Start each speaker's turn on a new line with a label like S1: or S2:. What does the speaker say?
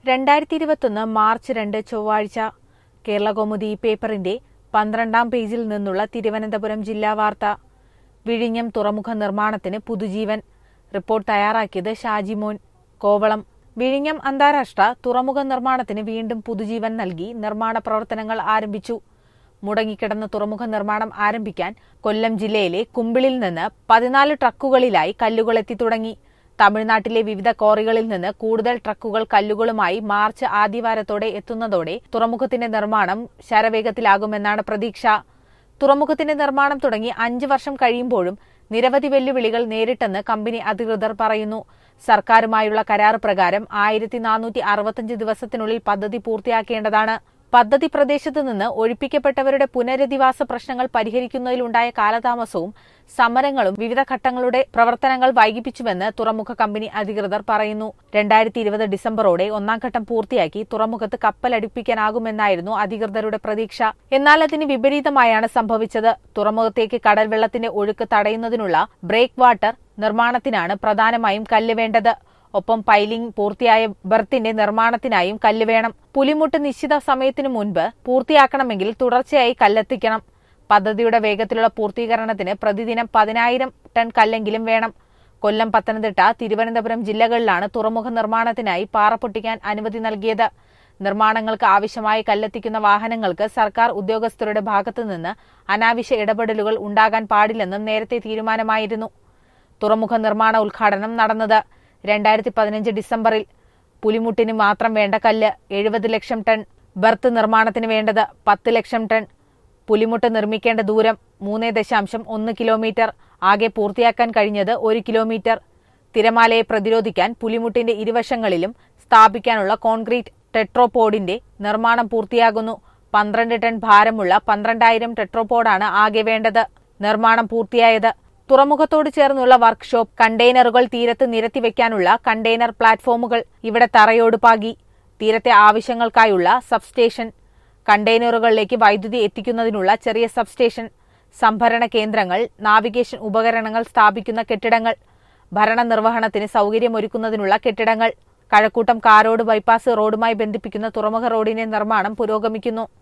S1: രണ്ടായിരത്തി ഇരുപത്തൊന്ന് മാർച്ച് രണ്ട് ചൊവ്വാഴ്ച കേരളകൗമുദി പേപ്പറിന്റെ പന്ത്രണ്ടാം പേജിൽ നിന്നുള്ള തിരുവനന്തപുരം ജില്ലാ വാർത്ത വിഴിഞ്ഞം തുറമുഖ നിർമ്മാണത്തിന് പുതുജീവൻ റിപ്പോർട്ട് തയ്യാറാക്കിയത് ഷാജിമോൻ കോവളം വിഴിഞ്ഞം അന്താരാഷ്ട്ര തുറമുഖ നിർമ്മാണത്തിന് വീണ്ടും പുതുജീവൻ നൽകി നിർമ്മാണ പ്രവർത്തനങ്ങൾ ആരംഭിച്ചു മുടങ്ങിക്കിടന്ന തുറമുഖ നിർമ്മാണം ആരംഭിക്കാൻ കൊല്ലം ജില്ലയിലെ കുമ്പിളിൽ നിന്ന് പതിനാല് ട്രക്കുകളിലായി കല്ലുകൾ എത്തി തുടങ്ങി തമിഴ്നാട്ടിലെ വിവിധ ക്വാറികളിൽ നിന്ന് കൂടുതൽ ട്രക്കുകൾ കല്ലുകളുമായി മാർച്ച് ആദ്യവാരത്തോടെ എത്തുന്നതോടെ തുറമുഖത്തിന്റെ നിർമ്മാണം ശരവേഗത്തിലാകുമെന്നാണ് പ്രതീക്ഷ തുറമുഖത്തിന്റെ നിർമ്മാണം തുടങ്ങി അഞ്ച് വർഷം കഴിയുമ്പോഴും നിരവധി വെല്ലുവിളികൾ നേരിട്ടെന്ന് കമ്പനി അധികൃതർ പറയുന്നു സർക്കാരുമായുള്ള കരാർ പ്രകാരം ആയിരത്തി നാനൂറ്റി അറുപത്തഞ്ച് ദിവസത്തിനുള്ളിൽ പദ്ധതി പൂർത്തിയാക്കേണ്ടതാണ് പദ്ധതി പ്രദേശത്ത് നിന്ന് ഒഴിപ്പിക്കപ്പെട്ടവരുടെ പുനരധിവാസ പ്രശ്നങ്ങൾ പരിഹരിക്കുന്നതിലുണ്ടായ കാലതാമസവും സമരങ്ങളും വിവിധ ഘട്ടങ്ങളുടെ പ്രവർത്തനങ്ങൾ വൈകിപ്പിച്ചുവെന്ന് തുറമുഖ കമ്പനി അധികൃതർ പറയുന്നു രണ്ടായിരത്തി ഇരുപത് ഡിസംബറോടെ ഒന്നാം ഘട്ടം പൂർത്തിയാക്കി തുറമുഖത്ത് കപ്പലടുപ്പിക്കാനാകുമെന്നായിരുന്നു അധികൃതരുടെ പ്രതീക്ഷ എന്നാൽ അതിന് വിപരീതമായാണ് സംഭവിച്ചത് തുറമുഖത്തേക്ക് കടൽ വെള്ളത്തിന്റെ ഒഴുക്ക് തടയുന്നതിനുള്ള ബ്രേക്ക് വാട്ടർ നിർമ്മാണത്തിനാണ് പ്രധാനമായും കല്ല് വേണ്ടത് ഒപ്പം പൈലിംഗ് പൂർത്തിയായ ബർത്തിന്റെ നിർമ്മാണത്തിനായും കല്ല് വേണം പുലിമുട്ട് നിശ്ചിത സമയത്തിനു മുൻപ് പൂർത്തിയാക്കണമെങ്കിൽ തുടർച്ചയായി കല്ലെത്തിക്കണം പദ്ധതിയുടെ വേഗത്തിലുള്ള പൂർത്തീകരണത്തിന് പ്രതിദിനം പതിനായിരം ടൺ കല്ലെങ്കിലും വേണം കൊല്ലം പത്തനംതിട്ട തിരുവനന്തപുരം ജില്ലകളിലാണ് തുറമുഖ നിർമ്മാണത്തിനായി പാറ പൊട്ടിക്കാൻ അനുമതി നൽകിയത് നിർമ്മാണങ്ങൾക്ക് ആവശ്യമായ കല്ലെത്തിക്കുന്ന വാഹനങ്ങൾക്ക് സർക്കാർ ഉദ്യോഗസ്ഥരുടെ ഭാഗത്തുനിന്ന് അനാവശ്യ ഇടപെടലുകൾ ഉണ്ടാകാൻ പാടില്ലെന്നും നേരത്തെ തീരുമാനമായിരുന്നു തുറമുഖ നിർമ്മാണ ഉദ്ഘാടനം നടന്നത് രണ്ടായിരത്തി പതിനഞ്ച് ഡിസംബറിൽ പുലിമുട്ടിന് മാത്രം വേണ്ട കല്ല് എഴുപത് ലക്ഷം ടൺ ബർത്ത് നിർമ്മാണത്തിന് വേണ്ടത് പത്ത് ലക്ഷം ടൺ പുലിമുട്ട് നിർമ്മിക്കേണ്ട ദൂരം മൂന്ന് ദശാംശം ഒന്ന് കിലോമീറ്റർ ആകെ പൂർത്തിയാക്കാൻ കഴിഞ്ഞത് ഒരു കിലോമീറ്റർ തിരമാലയെ പ്രതിരോധിക്കാൻ പുലിമുട്ടിന്റെ ഇരുവശങ്ങളിലും സ്ഥാപിക്കാനുള്ള കോൺക്രീറ്റ് ടെട്രോപോഡിന്റെ നിർമ്മാണം പൂർത്തിയാകുന്നു പന്ത്രണ്ട് ടൺ ഭാരമുള്ള പന്ത്രണ്ടായിരം ടെട്രോപോഡാണ് ആകെ വേണ്ടത് നിർമ്മാണം പൂർത്തിയായത് തുറമുഖത്തോട് ചേർന്നുള്ള വർക്ക്ഷോപ്പ് കണ്ടെയ്നറുകൾ തീരത്ത് നിരത്തിവെക്കാനുള്ള കണ്ടെയ്നർ പ്ലാറ്റ്ഫോമുകൾ ഇവിടെ തറയോട് പാകി തീരത്തെ ആവശ്യങ്ങൾക്കായുള്ള സബ്സ്റ്റേഷൻ കണ്ടെയ്നറുകളിലേക്ക് വൈദ്യുതി എത്തിക്കുന്നതിനുള്ള ചെറിയ സബ്സ്റ്റേഷൻ സംഭരണ കേന്ദ്രങ്ങൾ നാവിഗേഷൻ ഉപകരണങ്ങൾ സ്ഥാപിക്കുന്ന കെട്ടിടങ്ങൾ ഭരണനിർവഹണത്തിന് സൗകര്യമൊരുക്കുന്നതിനുള്ള കെട്ടിടങ്ങൾ കഴക്കൂട്ടം കാരോട് ബൈപ്പാസ് റോഡുമായി ബന്ധിപ്പിക്കുന്ന തുറമുഖ റോഡിന്റെ നിർമ്മാണം പുരോഗമിക്കുന്നു